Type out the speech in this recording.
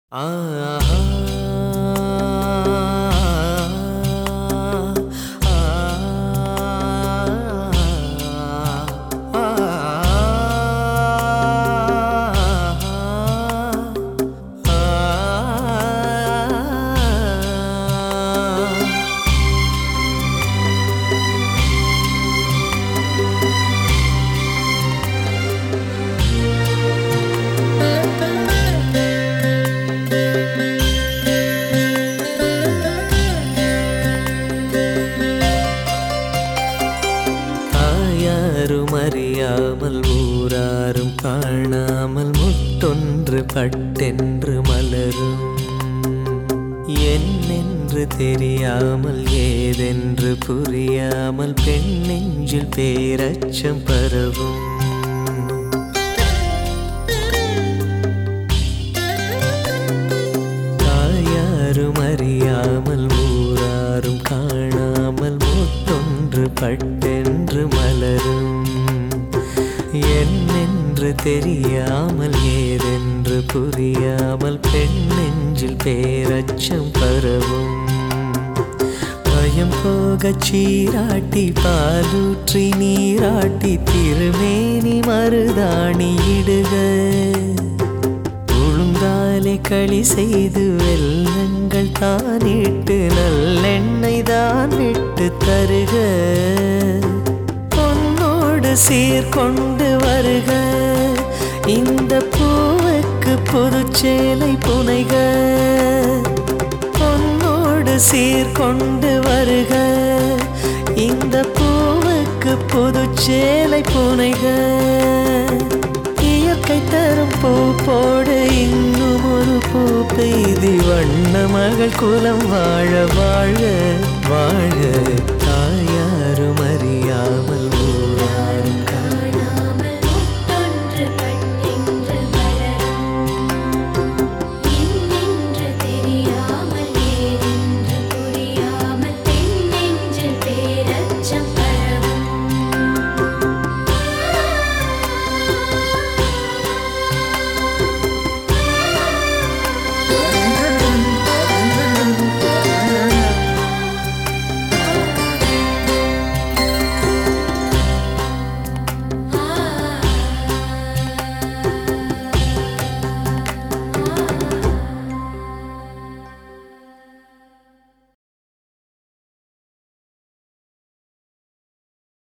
தாயாரும் அறியாமல் ஊராரும் காணாமல் முட்டொன்று பட்டென்று மலரும் என்னென்று தெரியாமல் ஏதென்று புரியாமல் பெண் நெஞ்சில் பேரச்சம் பரவும் தாயாரும் அறியாமல் ஊராரும் காணாமல் முட்டொன்று பட்டென்று மலரும் என்னென்று தெரியாமல் ஏதென்று புரியாமல் பெண் நெஞ்சில் பேரச்சம் பரவும் பயம் போகச் சீராட்டி பாலூற்றி நீராட்டி திருமேனி மருதாணி இடுக உளுந்தாலே களி செய்து வெள்ளங்கள் தானிட்டு நல்லெண்ணெய் தான் விட்டு தருக பொன்னோடு சீர்கொண்டு வருக இந்த பூவுக்கு புதுச்சேலை புனைக பொன்னோடு சீர்கொண்டு வருக இந்த பூவுக்கு புதுச்சேலை புனைக இயற்கை தரும் பூ போடு இன்னும் ஒரு பூ பெய்தி வண்ண மகள் குலம் வாழ வாழ வாழ